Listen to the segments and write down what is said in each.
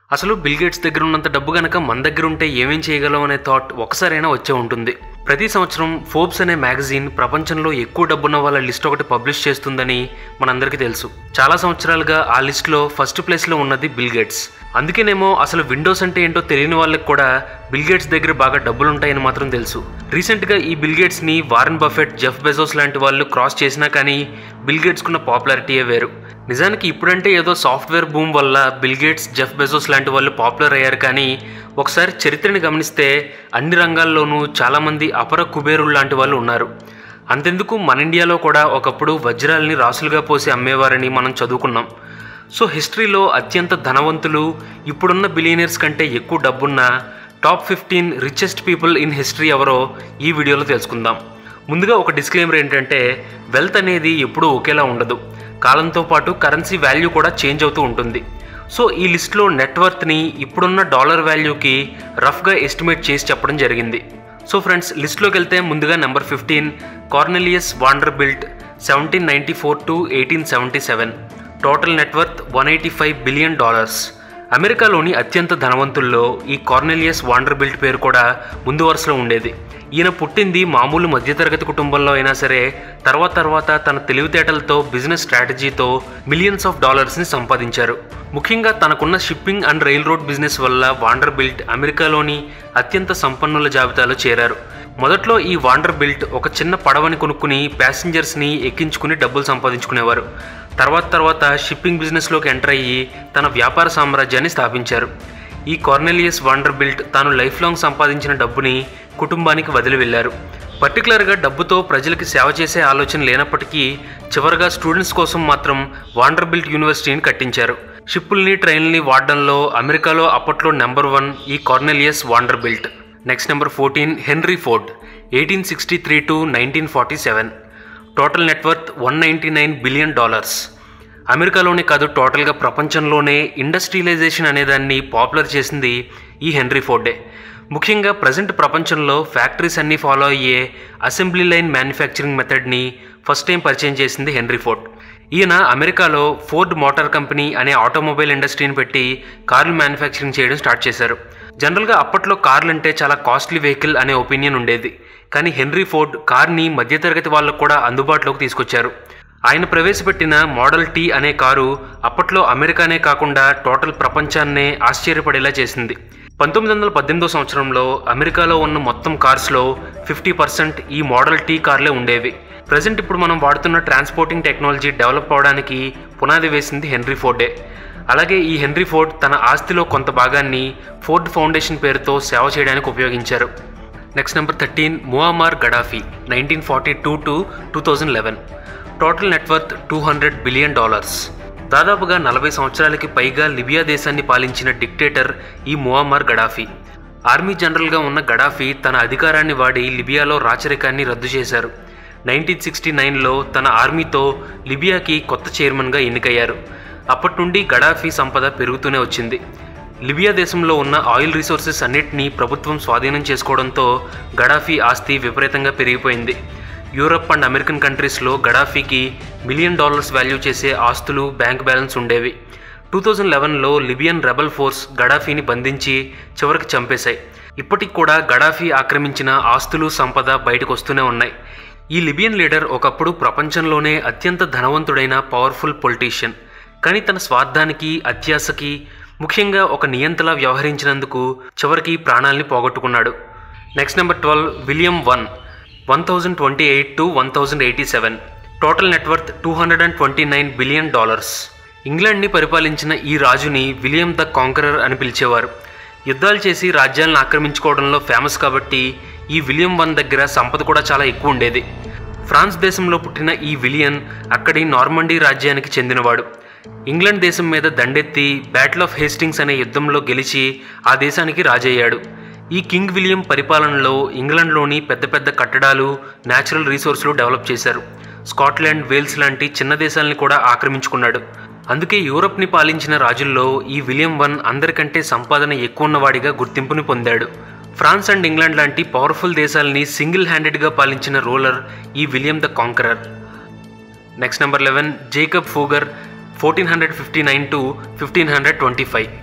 అసలు bill gates దగ్గర ఉన్నంత డబ్బు గనక మన దగ్గర ఉంటే ఏమేం చేయగలం అనే థాట్ ఒకసారైనా వచ్చే ఉంటుంది ప్రతి సంవత్సరం ఫోర్బ్స్ అనే మ్యాగజైన్ ప్రపంచంలో ఎక్కువ డబ్బున్న వాళ్ళ లిస్ట్ ఒకటి పబ్లిష్ చేస్తుందని మనందరికీ తెలుసు చాలా సంవత్సరాలుగా ఆ లిస్ట్లో ఫస్ట్ ప్లేస్లో ఉన్నది బిల్ గేట్స్ అందుకేనేమో అసలు విండోస్ అంటే ఏంటో తెలియని వాళ్ళకి కూడా బిల్ గేట్స్ దగ్గర బాగా డబ్బులు ఉంటాయని మాత్రం తెలుసు రీసెంట్గా ఈ బిల్ గేట్స్ని వారన్ బఫెట్ జెఫ్ బెజోస్ లాంటి వాళ్ళు క్రాస్ చేసినా కానీ బిల్ గేట్స్కున్న పాపులారిటీయే వేరు నిజానికి ఇప్పుడంటే ఏదో సాఫ్ట్వేర్ బూమ్ వల్ల బిల్ గేట్స్ జెఫ్ బెజోస్ లాంటి వాళ్ళు పాపులర్ అయ్యారు కానీ ఒకసారి చరిత్రని గమనిస్తే అన్ని రంగాల్లోనూ చాలామంది అపర కుబేరులు లాంటి వాళ్ళు ఉన్నారు అంతెందుకు మన ఇండియాలో కూడా ఒకప్పుడు వజ్రాల్ని రాసులుగా పోసి అమ్మేవారని మనం చదువుకున్నాం సో హిస్టరీలో అత్యంత ధనవంతులు ఇప్పుడున్న బిలియనర్స్ కంటే ఎక్కువ డబ్బున్న top fifteen richest people in history ఎవరో ఈ వీడియోలో తెలుసుకుందాం ముందుగా ఒక డిస్క్లైమర్ ఏంటంటే వెల్త్ అనేది ఎప్పుడూ ఒకేలా ఉండదు కాలంతో పాటు కరెన్సీ వాల్యూ కూడా చేంజ్ అవుతూ ఉంటుంది సో ఈ లిస్ట్లో నెట్వర్త్ని ఇప్పుడున్న డాలర్ వాల్యూకి రఫ్గా ఎస్టిమేట్ చేసి చెప్పడం జరిగింది సో ఫ్రెండ్స్ లిస్ట్లోకి వెళ్తే ముందుగా number fifteen Cornelius Vanderbilt seventeen ninety four to eighteen seventy seven total net worth one eighty five billion dollars అమెరికాలోని అత్యంత ధనవంతుల్లో ఈ కార్నెలియస్ వాండర్ బిల్ట్ పేరు కూడా ముందు వరుసలో ఉండేది ఈయన పుట్టింది మామూలు మధ్యతరగతి కుటుంబంలో అయినా సరే తర్వాత తర్వాత తన తెలివితేటలతో బిజినెస్ స్ట్రాటజీతో మిలియన్స్ ఆఫ్ డాలర్స్ని సంపాదించారు ముఖ్యంగా తనకున్న shipping and railroad business వల్ల వాండర్ బిల్ట్ అమెరికాలోని అత్యంత సంపన్నుల జాబితాలో చేరారు మొదట్లో ఈ వాండర్ బిల్ట్ ఒక చిన్న పడవని కొనుక్కుని ప్యాసింజర్స్ని ఎక్కించుకుని డబ్బులు సంపాదించుకునేవారు తర్వాత తర్వాత షిప్పింగ్ బిజినెస్లోకి ఎంటర్ అయ్యి తన వ్యాపార సామ్రాజ్యాన్ని స్థాపించారు ఈ కార్నెలియస్ వాండర్ బిల్ట్ తాను లైఫ్ లాంగ్ సంపాదించిన డబ్బుని కుటుంబానికి వదిలి వెళ్ళారు పర్టికులర్గా డబ్బుతో ప్రజలకి సేవ చేసే ఆలోచన లేనప్పటికీ చివరగా స్టూడెంట్స్ కోసం మాత్రం వాండర్ బిల్ట్ యూనివర్సిటీని కట్టించారు షిప్పుల్ని ట్రైన్లని వాడడంలో అమెరికాలో అప్పట్లో నెంబర్ వన్ ఈ Cornelius Vanderbilt next number fourteen Henry Ford eighteen sixty three to nineteen forty seven total net worth one ninety nine billion dollars అమెరికాలోనే కాదు టోటల్గా ప్రపంచంలోనే ఇండస్ట్రియలైజేషన్ అనేదాన్ని పాపులర్ చేసింది ఈ హెన్రీ ఫోర్డే ముఖ్యంగా ప్రజెంట్ ప్రపంచంలో ఫ్యాక్టరీస్ అన్నీ ఫాలో అయ్యే అసెంబ్లీ లైన్ మ్యానుఫ్యాక్చరింగ్ మెథడ్ని ఫస్ట్ టైం పరిచయం చేసింది హెన్రీ ఫోర్డ్ ఈయన అమెరికాలో ఫోర్డ్ మోటార్ కంపెనీ అనే ఆటోమొబైల్ ఇండస్ట్రీని పెట్టి కార్లు మ్యానుఫ్యాక్చరింగ్ చేయడం స్టార్ట్ చేశారు జనరల్గా అప్పట్లో కార్లు అంటే చాలా కాస్ట్లీ వెహికల్ అనే ఒపీనియన్ ఉండేది కానీ హెన్రీ ఫోర్డ్ కార్ని మధ్యతరగతి వాళ్ళకు కూడా అందుబాటులోకి తీసుకొచ్చారు ఆయన ప్రవేశపెట్టిన మోడల్ టీ అనే కారు అప్పట్లో అమెరికానే కాకుండా టోటల్ ప్రపంచాన్నే ఆశ్చర్యపడేలా చేసింది పంతొమ్మిది వందల పద్దెనిమిదో సంవత్సరంలో అమెరికాలో ఉన్న మొత్తం కార్స్లో ఫిఫ్టీ పర్సెంట్ ఈ మోడల్ టీ కార్లే ఉండేవి ప్రజెంట్ ఇప్పుడు మనం వాడుతున్న ట్రాన్స్పోర్టింగ్ టెక్నాలజీ డెవలప్ అవడానికి పునాది వేసింది హెన్రీ ఫోర్డే అలాగే ఈ హెన్రీ ఫోర్డ్ తన ఆస్తిలో కొంత భాగాన్ని ఫోర్డ్ ఫౌండేషన్ పేరుతో సేవ చేయడానికి ఉపయోగించారు next number thirteen Muammar Gaddafi nineteen forty two to two thousand eleven total net worth two hundred billion dollars దాదాపుగా నలభై సంవత్సరాలకి పైగా లిబియా దేశాన్ని పాలించిన డిక్టేటర్ ఈ ముఆమార్ గడాఫీ ఆర్మీ జనరల్గా ఉన్న గడాఫీ తన అధికారాన్ని వాడి లిబియాలో రాచరికాన్ని రద్దు చేశారు నైన్టీన్ సిక్స్టీ నైన్లో తన ఆర్మీతో లిబియాకి కొత్త చైర్మన్గా ఎన్నికయ్యారు అప్పటి నుండి గడాఫీ సంపద పెరుగుతూనే వచ్చింది లిబియా దేశంలో ఉన్న ఆయిల్ రిసోర్సెస్ అన్నిటినీ ప్రభుత్వం స్వాధీనం చేసుకోవడంతో గడాఫీ ఆస్తి విపరీతంగా పెరిగిపోయింది యూరప్ అండ్ అమెరికన్ కంట్రీస్లో గడాఫీకి మిలియన్ డాలర్స్ వాల్యూ చేసే ఆస్తులు బ్యాంక్ బ్యాలెన్స్ ఉండేవి టూ థౌజండ్ లెవెన్లో లిబియన్ రెబల్ ఫోర్స్ గడాఫీని బంధించి చివరికి చంపేశాయి ఇప్పటికి కూడా గడాఫీ ఆక్రమించిన ఆస్తులు సంపద బయటకు వస్తూనే ఉన్నాయి ఈ లిబియన్ లీడర్ ఒకప్పుడు ప్రపంచంలోనే అత్యంత ధనవంతుడైన పవర్ఫుల్ పొలిటీషియన్ కానీ తన స్వార్థానికి అత్యాశకి ముఖ్యంగా ఒక నియంతలా వ్యవహరించినందుకు చివరికి ప్రాణాల్ని పోగొట్టుకున్నాడు next number twelve William one one thousand twenty eight to one thousand eighty seven total net worth two hundred and twenty nine billion dollars ఇంగ్లాండ్ని పరిపాలించిన ఈ రాజుని విలియం ద కాంకరర్ అని పిలిచేవారు యుద్ధాలు చేసి రాజ్యాలను ఆక్రమించుకోవడంలో ఫేమస్ కాబట్టి ఈ విలియం వన్ దగ్గర సంపద కూడా చాలా ఎక్కువ ఉండేది ఫ్రాన్స్ దేశంలో పుట్టిన ఈ విలియన్ అక్కడి నార్మండీ రాజ్యానికి చెందినవాడు ఇంగ్లాండ్ దేశం మీద దండెత్తి బ్యాటిల్ ఆఫ్ హేస్టింగ్స్ అనే యుద్ధంలో గెలిచి ఆ దేశానికి రాజయ్యాడు ఈ కింగ్ విలియం పరిపాలనలో ఇంగ్లాండ్లోని పెద్ద పెద్ద కట్టడాలు న్యాచురల్ రీసోర్స్లు డెవలప్ చేశారు స్కాట్లాండ్ వేల్స్ లాంటి చిన్న దేశాలని కూడా ఆక్రమించుకున్నాడు అందుకే యూరప్ని పాలించిన రాజుల్లో ఈ విలియం వన్ అందరికంటే సంపాదన ఎక్కువ ఉన్నవాడిగా గుర్తింపుని పొందాడు ఫ్రాన్స్ అండ్ ఇంగ్లాండ్ లాంటి పవర్ఫుల్ దేశాలని సింగిల్ హ్యాండెడ్గా పాలించిన రూలర్ ఈ William the conqueror next number eleven Jacob Fugger fourteen hundred fifty nine to fifteen hundred twenty five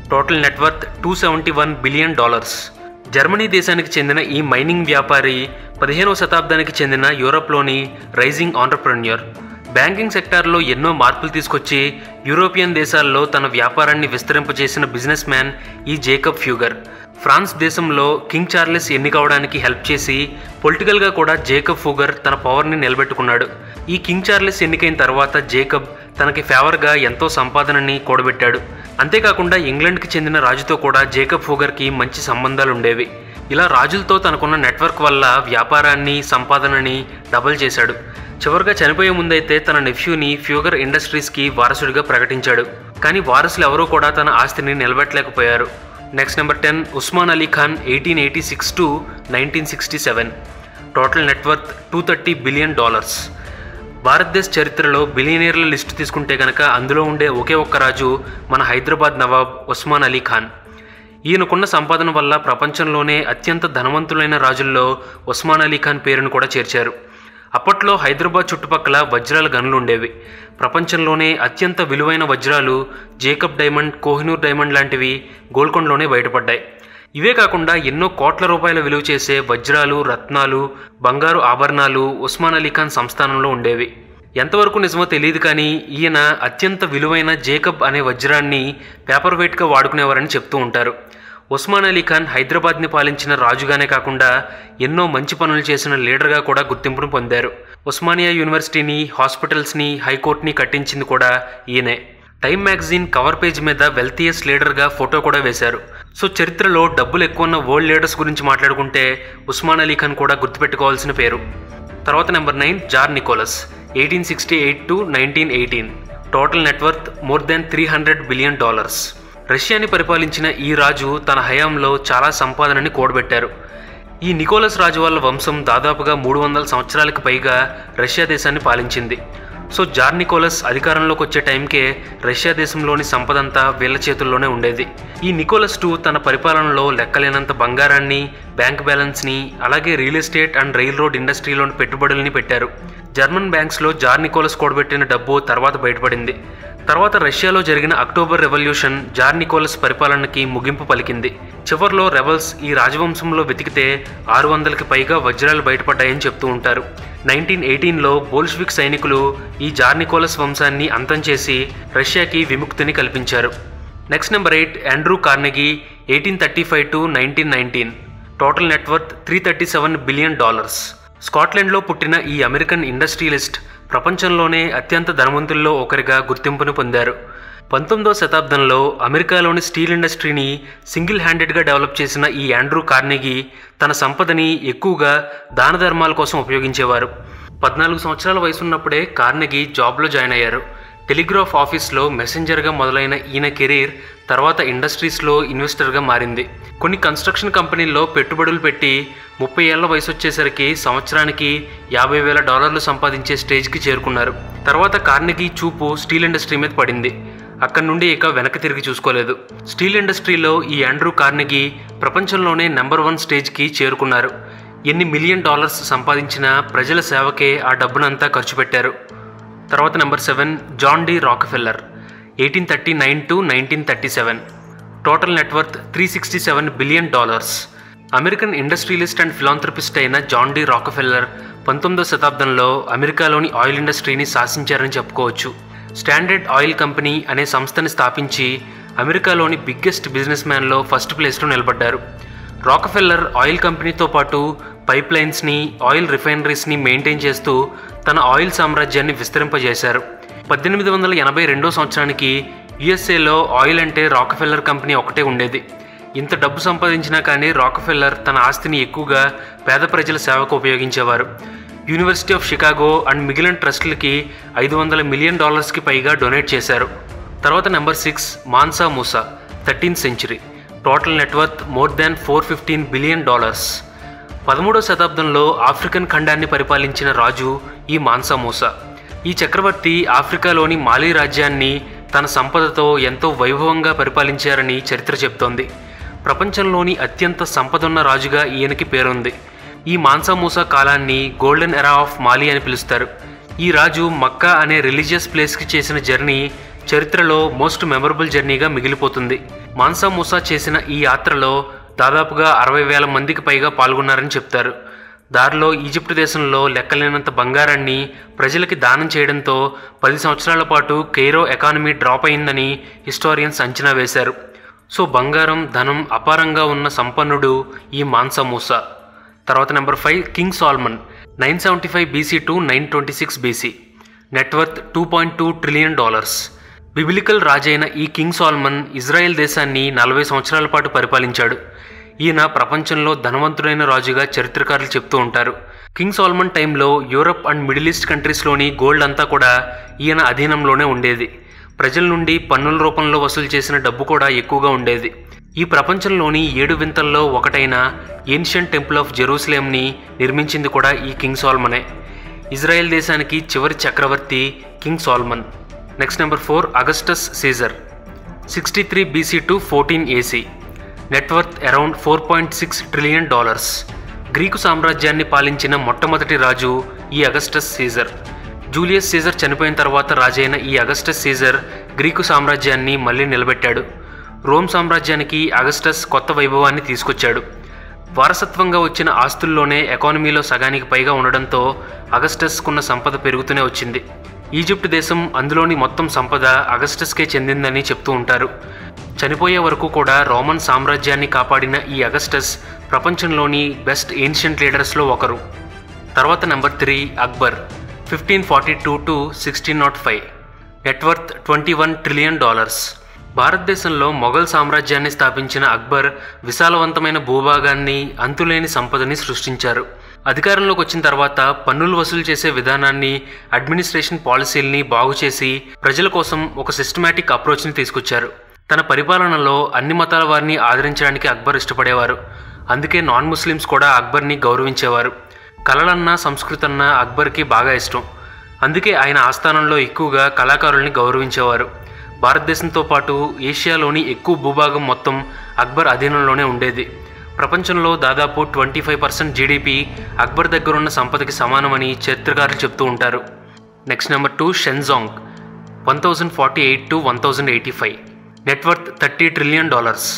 total net worth two seventy one billion dollars Germany దేశానికి చెందిన ఈ mining వ్యాపారి పదిహేనవ శతాబ్దానికి చెందిన యూరోప్లోని రైజింగ్ ఆంటర్ప్రెన్యూర్ బ్యాంకింగ్ సెక్టార్లో ఎన్నో మార్పులు తీసుకొచ్చి యూరోపియన్ దేశాల్లో తన వ్యాపారాన్ని విస్తరింపజేసిన బిజినెస్ మ్యాన్ ఈ జేకబ్ ఫ్యూగర్ ఫ్రాన్స్ దేశంలో కింగ్ చార్లెస్ ఎన్నికవడానికి హెల్ప్ చేసి పొలిటికల్గా కూడా జేకబ్ ఫూగర్ తన పవర్ని నిలబెట్టుకున్నాడు ఈ కింగ్ చార్లెస్ ఎన్నికైన తర్వాత జేకబ్ తనకి ఫేవర్గా ఎంతో సంపాదనని కూడబెట్టాడు అంతేకాకుండా ఇంగ్లాండ్కి చెందిన రాజుతో కూడా జేకబ్ ఫూగర్కి మంచి సంబంధాలు ఉండేవి ఇలా రాజులతో తనకున్న నెట్వర్క్ వల్ల వ్యాపారాన్ని సంపాదనని డబల్ చేశాడు చివరిగా చనిపోయే ముందైతే తన నెఫ్యూని ఫ్యూగర్ ఇండస్ట్రీస్కి వారసుడిగా ప్రకటించాడు కానీ వారసులు ఎవరూ కూడా తన ఆస్తిని నిలబెట్టలేకపోయారు next number ten Usman Ali Khan eighteen eighty six to nineteen sixty seven total net worth two thirty billion dollars భారతదేశ చరిత్రలో బిలియనీర్ల లిస్టు తీసుకుంటే కనుక అందులో ఉండే ఒకే ఒక్క రాజు మన హైదరాబాద్ నవాబ్ ఉస్మాన్ అలీ ఖాన్ ఈయనకున్న సంపాదన వల్ల ప్రపంచంలోనే అత్యంత ధనవంతులైన రాజుల్లో ఉస్మాన్ అలీ ఖాన్ పేరును కూడా చేర్చారు అప్పట్లో హైదరాబాద్ చుట్టుపక్కల వజ్రాల గనులు ఉండేవి ప్రపంచంలోనే అత్యంత విలువైన వజ్రాలు జేకబ్ డైమండ్ కోహినూర్ డైమండ్ లాంటివి గోల్కొండలోనే బయటపడ్డాయి ఇవే కాకుండా ఎన్నో కోట్ల రూపాయల విలువ చేసే వజ్రాలు రత్నాలు బంగారు ఆభరణాలు ఉస్మాన్ అలీ ఖాన్ సంస్థానంలో ఉండేవి ఎంతవరకు నిజమో తెలియదు కానీ ఈయన అత్యంత విలువైన జేకబ్ అనే వజ్రాన్ని పేపర్ వెయిట్గా వాడుకునేవారని చెప్తూ ఉంటారు ఉస్మాన్ అలీ ఖాన్ హైదరాబాద్ని పాలించిన రాజుగానే కాకుండా ఎన్నో మంచి పనులు చేసిన లీడర్గా కూడా గుర్తింపును పొందారు ఉస్మానియా యూనివర్సిటీని హాస్పిటల్స్ని హైకోర్టుని కట్టించింది కూడా ఈయనే టైమ్ మ్యాగజైన్ కవర్ పేజ్ మీద వెల్తియస్ లీడర్గా ఫోటో కూడా వేశారు సో చరిత్రలో డబ్బులు ఎక్కువ ఉన్న వరల్డ్ లీడర్స్ గురించి మాట్లాడుకుంటే ఉస్మాన్ అలీ ఖాన్ కూడా గుర్తుపెట్టుకోవాల్సిన పేరు తర్వాత number nine tsar Nicholas eighteen sixty eight to nineteen eighteen total net worth more than three hundred billion dollars రష్యాని పరిపాలించిన ఈ రాజు తన హయాంలో చాలా సంపాదనని కూడబెట్టారు ఈ నికోలస్ రాజు వాళ్ళ వంశం దాదాపుగా మూడు వందల సంవత్సరాలకు పైగా రష్యా దేశాన్ని పాలించింది సో జార్ నికోలస్ అధికారంలోకి వచ్చే టైంకే రష్యా దేశంలోని సంపదంతా వీళ్ళ చేతుల్లోనే ఉండేది ఈ నికోలస్ టూ తన పరిపాలనలో లెక్కలేనంత బంగారాన్ని బ్యాంక్ బ్యాలెన్స్ని అలాగే real estate and railroad ఇండస్ట్రీలోని పెట్టుబడుల్ని పెట్టారు జర్మన్ బ్యాంక్స్లో జార్ నికోలస్ కూడబెట్టిన డబ్బు తర్వాత బయటపడింది తర్వాత రష్యాలో జరిగిన అక్టోబర్ రెవల్యూషన్ జార్ నికోలస్ పరిపాలనకి ముగింపు పలికింది చివర్లో రెబల్స్ ఈ రాజవంశంలో వెతికితే ఆరు వందలకి పైగా వజ్రాలు బయటపడ్డాయని చెప్తూ ఉంటారు నైన్టీన్ ఎయిటీన్లో బోల్ష్విక్ సైనికులు ఈ జార్ నికోలస్ వంశాన్ని అంతం చేసి రష్యాకి విముక్తిని కల్పించారు next number eight Andrew Carnegie eighteen thirty five to nineteen nineteen total net worth three thirty seven billion dollars స్కాట్లాండ్లో పుట్టిన ఈ అమెరికన్ ఇండస్ట్రియలిస్ట్ ప్రపంచంలోనే అత్యంత ధనవంతుల్లో ఒకరిగా గుర్తింపును పొందారు పంతొమ్మిదవ శతాబ్దంలో అమెరికాలోని స్టీల్ ఇండస్ట్రీని సింగిల్ హ్యాండెడ్గా డెవలప్ చేసిన ఈ ఆండ్రూ కార్నెగీ తన సంపదని ఎక్కువగా దాన ధర్మాల కోసం ఉపయోగించేవారు పద్నాలుగు సంవత్సరాల వయసున్నప్పుడే కార్నెగీ జాబ్లో జాయిన్ అయ్యారు టెలిగ్రాఫ్ ఆఫీస్లో మెసెంజర్గా మొదలైన ఈయన కెరీర్ తర్వాత ఇండస్ట్రీస్లో ఇన్వెస్టర్గా మారింది కొన్ని కన్స్ట్రక్షన్ కంపెనీల్లో పెట్టుబడులు పెట్టి ముప్పై ఏళ్ల వయసు వచ్చేసరికి సంవత్సరానికి యాభై వేల డాలర్లు సంపాదించే స్టేజ్కి చేరుకున్నారు తర్వాత కార్నెగీ చూపు స్టీల్ ఇండస్ట్రీ మీద పడింది అక్కడి నుండి ఇక వెనక్కి తిరిగి చూసుకోలేదు స్టీల్ ఇండస్ట్రీలో ఈ ఆండ్రూ కార్నెగీ ప్రపంచంలోనే నెంబర్ వన్ స్టేజ్కి చేరుకున్నారు ఎన్ని మిలియన్ డాలర్స్ సంపాదించినా ప్రజల సేవకే ఆ డబ్బునంతా ఖర్చు పెట్టారు తర్వాత number seven John D Rockefeller eighteen thirty nine to nineteen thirty seven total net worth three sixty seven billion dollars American industrialist and philanthropist అయిన జాన్ డి రాక్ఫెల్లర్ పంతొమ్మిదవ శతాబ్దంలో అమెరికాలోని ఆయిల్ ఇండస్ట్రీని శాసించారని చెప్పుకోవచ్చు స్టాండర్డ్ ఆయిల్ కంపెనీ అనే సంస్థని స్థాపించి అమెరికాలోని బిగ్గెస్ట్ బిజినెస్ మ్యాన్లో ఫస్ట్ ప్లేస్లో నిలబడ్డారు రాకఫెల్లర్ ఆయిల్ కంపెనీతో పాటు పైప్ లైన్స్ని ఆయిల్ రిఫైనరీస్ని మెయింటైన్ చేస్తూ తన ఆయిల్ సామ్రాజ్యాన్ని విస్తరింపజేశారు పద్దెనిమిది వందల ఎనభై రెండో సంవత్సరానికి యుఎస్ఏలో ఆయిల్ అంటే రాకఫెల్లర్ కంపెనీ ఒకటే ఉండేది ఇంత డబ్బు సంపాదించినా కానీ రాకఫెల్లర్ తన ఆస్తిని ఎక్కువగా పేద ప్రజల సేవకు ఉపయోగించేవారు యూనివర్సిటీ ఆఫ్ షికాగో అండ్ మిగిలిన ట్రస్టులకి ఐదు వందల మిలియన్ డాలర్స్కి పైగా డొనేట్ చేశారు తర్వాత number six Mansa Musa thirteenth century total net worth more than four fifteen billion dollars పదమూడవ శతాబ్దంలో ఆఫ్రికన్ ఖండాన్ని పరిపాలించిన రాజు ఈ మాన్సా మూసా ఈ చక్రవర్తి ఆఫ్రికాలోని మాలీ రాజ్యాన్ని తన సంపదతో ఎంతో వైభవంగా పరిపాలించారని చరిత్ర చెప్తోంది ప్రపంచంలోని అత్యంత సంపదున్న రాజుగా ఈయనకి పేరుంది ఈ మాన్సామూసా కాలాన్ని గోల్డెన్ ఎరా ఆఫ్ మాలి అని పిలుస్తారు ఈ రాజు మక్కా అనే రిలీజియస్ ప్లేస్కి చేసిన జర్నీ చరిత్రలో మోస్ట్ మెమరబుల్ జర్నీగా మిగిలిపోతుంది మాన్సా మూసా చేసిన ఈ యాత్రలో దాదాపుగా అరవై వేల మందికి పైగా పాల్గొన్నారని చెప్తారు దారిలో ఈజిప్ట్ దేశంలో లెక్కలేనంత బంగారాన్ని ప్రజలకి దానం చేయడంతో పది సంవత్సరాల పాటు కెయిరో ఎకానమీ డ్రాప్ అయిందని హిస్టారియన్స్ అంచనా వేశారు సో బంగారం ధనం అపారంగా ఉన్న సంపన్నుడు ఈ మాన్సా మూసా తర్వాత number five king Solomon nine seventy five BC to nine twenty six BC net worth two point two trillion dollars biblical రాజైన ఈ కింగ్ సాల్మన్ ఇజ్రాయెల్ దేశాన్ని నలభై సంవత్సరాల పాటు పరిపాలించాడు ఈయన ప్రపంచంలో ధనవంతుడైన రాజుగా చరిత్రకారులు చెప్తూ ఉంటారు కింగ్ సాల్మన్ టైంలో యూరప్ అండ్ మిడిల్ ఈస్ట్ కంట్రీస్లోని గోల్డ్ అంతా కూడా ఈయన అధీనంలోనే ఉండేది ప్రజల నుండి పన్నుల రూపంలో వసూలు చేసిన డబ్బు కూడా ఎక్కువగా ఉండేది ఈ ప్రపంచంలోని ఏడు వింతల్లో ఒకటైన ఏన్షియంట్ టెంపుల్ ఆఫ్ జెరూసలేంని నిర్మించింది కూడా ఈ కింగ్ సాల్మనే ఇజ్రాయెల్ దేశానికి చివరి చక్రవర్తి king Solomon next number four Augustus Caesar sixty three BC to fourteen AD net worth around four point six trillion dollars Greek సామ్రాజ్యాన్ని పాలించిన మొట్టమొదటి రాజు ఈ అగస్టస్ సీజర్ జూలియస్ సీజర్ చనిపోయిన తర్వాత రాజైన ఈ అగస్టస్ సీజర్ గ్రీకు సామ్రాజ్యాన్ని మళ్ళీ నిలబెట్టాడు రోమ్ సామ్రాజ్యానికి అగస్టస్ కొత్త వైభవాన్ని తీసుకొచ్చాడు వారసత్వంగా వచ్చిన ఆస్తుల్లోనే ఎకానమీలో సగానికి పైగా ఉండడంతో అగస్టస్కున్న సంపద పెరుగుతూనే వచ్చింది ఈజిప్ట్ దేశం అందులోని మొత్తం సంపద అగస్టస్కే చెందిందని చెప్తూ ఉంటారు చనిపోయే వరకు కూడా రోమన్ సామ్రాజ్యాన్ని కాపాడిన ఈ అగస్టస్ ప్రపంచంలోని బెస్ట్ ఏన్షియంట్ లీడర్స్లో ఒకరు తర్వాత number three Akbar fifteen forty two to sixteen nought five net worth twenty one trillion dollars భారతదేశంలో మొఘల్ సామ్రాజ్యాన్ని స్థాపించిన అక్బర్ విశాలవంతమైన భూభాగాన్ని అంతులేని సంపదని సృష్టించారు అధికారంలోకి వచ్చిన తర్వాత పన్నులు వసూలు చేసే విధానాన్ని అడ్మినిస్ట్రేషన్ పాలసీల్ని బాగు చేసి ప్రజల కోసం ఒక సిస్టమేటిక్ అప్రోచ్ని తీసుకొచ్చారు తన పరిపాలనలో అన్ని మతాల వారిని ఆదరించడానికి అక్బర్ ఇష్టపడేవారు అందుకే నాన్ ముస్లిమ్స్ కూడా అక్బర్ని గౌరవించేవారు కళలన్నా సంస్కృతన్నా అక్బర్కి బాగా ఇష్టం అందుకే ఆయన ఆస్థానంలో ఎక్కువగా కళాకారుల్ని గౌరవించేవారు భారతదేశంతో పాటు ఏషియాలోని ఎక్కువ భూభాగం మొత్తం అక్బర్ అధీనంలోనే ఉండేది ప్రపంచంలో దాదాపు twenty five percent GDP Akbar దగ్గరున్న సంపదకి సమానమని చరిత్రకారులు చెప్తూ ఉంటారు next number two Shenzong one thousand forty eight to one thousand eighty five net worth thirty trillion dollars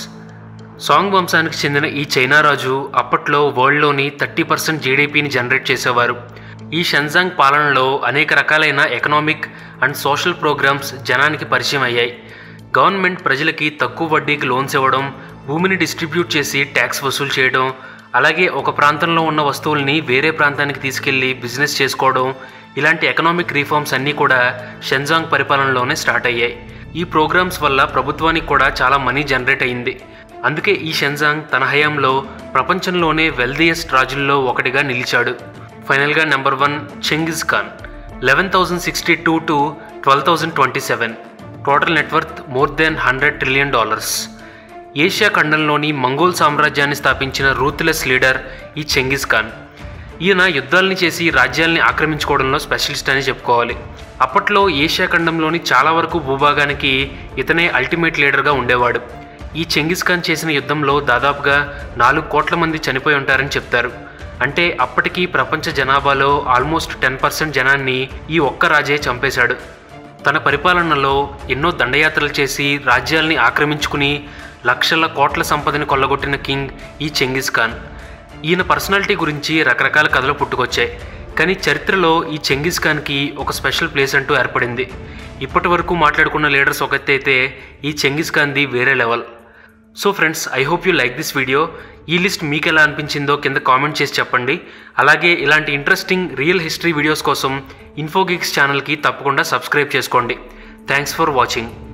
Song వంశానికి చెందిన ఈ చైనా రాజు అప్పట్లో వరల్డ్లోని థర్టీ పర్సెంట్ జీడిపిని జనరేట్ చేసేవారు ఈ షెన్జాంగ్ పాలనలో అనేక రకాలైన ఎకనామిక్ అండ్ సోషల్ ప్రోగ్రామ్స్ జనానికి పరిచయం అయ్యాయి గవర్నమెంట్ ప్రజలకి తక్కువ వడ్డీకి లోన్స్ ఇవ్వడం భూమిని డిస్ట్రిబ్యూట్ చేసి ట్యాక్స్ వసూలు చేయడం అలాగే ఒక ప్రాంతంలో ఉన్న వస్తువుల్ని వేరే ప్రాంతానికి తీసుకెళ్లి బిజినెస్ చేసుకోవడం ఇలాంటి ఎకనామిక్ రీఫార్మ్స్ అన్నీ కూడా షెన్జాంగ్ పరిపాలనలోనే స్టార్ట్ అయ్యాయి ఈ ప్రోగ్రామ్స్ వల్ల ప్రభుత్వానికి కూడా చాలా మనీ జనరేట్ అయింది అందుకే ఈ షెన్జాంగ్ తన హయాంలో ప్రపంచంలోనే వెల్దియెస్ట్ రాజుల్లో ఒకటిగా నిలిచాడు ఫైనల్గా number one Genghis Khan eleven thousand sixty two to twelve thousand twenty seven total net worth more than hundred trillion dollars Asia ఖండంలోని మంగోల్ సామ్రాజ్యాన్ని స్థాపించిన రూత్లెస్ లీడర్ ఈ చెంగిజ్ ఖాన్ ఈయన యుద్ధాలని చేసి రాజ్యాల్ని ఆక్రమించుకోవడంలో స్పెషలిస్ట్ అని చెప్పుకోవాలి అప్పట్లో ఏషియా ఖండంలోని చాలా వరకు భూభాగానికి ఇతనే అల్టిమేట్ లీడర్గా ఉండేవాడు ఈ చెంగిజ్ ఖాన్ చేసిన యుద్ధంలో దాదాపుగా నాలుగు కోట్ల మంది చనిపోయి ఉంటారని చెప్తారు అంటే అప్పటికి ప్రపంచ జనాభాలో ఆల్మోస్ట్ టెన్ పర్సెంట్ జనాన్ని ఈ ఒక్క రాజే చంపేశాడు తన పరిపాలనలో ఎన్నో దండయాత్రలు చేసి రాజ్యాల్ని ఆక్రమించుకుని లక్షల కోట్ల సంపదని కొల్లగొట్టిన కింగ్ ఈ చెంగిజ్ ఖాన్ ఈయన పర్సనాలిటీ గురించి రకరకాల కథలు పుట్టుకొచ్చాయి కానీ చరిత్రలో ఈ చెంగిజ్ ఖాన్కి ఒక స్పెషల్ ప్లేస్ అంటూ ఏర్పడింది ఇప్పటి వరకు మాట్లాడుకున్న లీడర్స్ ఒక ఎత్తు అయితే ఈ చెంగిజ్ ఖాన్ది వేరే level so friends I hope you like this video ఈ లిస్ట్ మీకు ఎలా అనిపించిందో కింద కామెంట్ చేసి చెప్పండి అలాగే ఇలాంటి ఇంట్రెస్టింగ్ రియల్ హిస్టరీ వీడియోస్ కోసం ఇన్ఫోగిక్స్ ఛానల్కి తప్పకుండా సబ్స్క్రైబ్ చేసుకోండి థ్యాంక్స్ ఫర్ వాచింగ్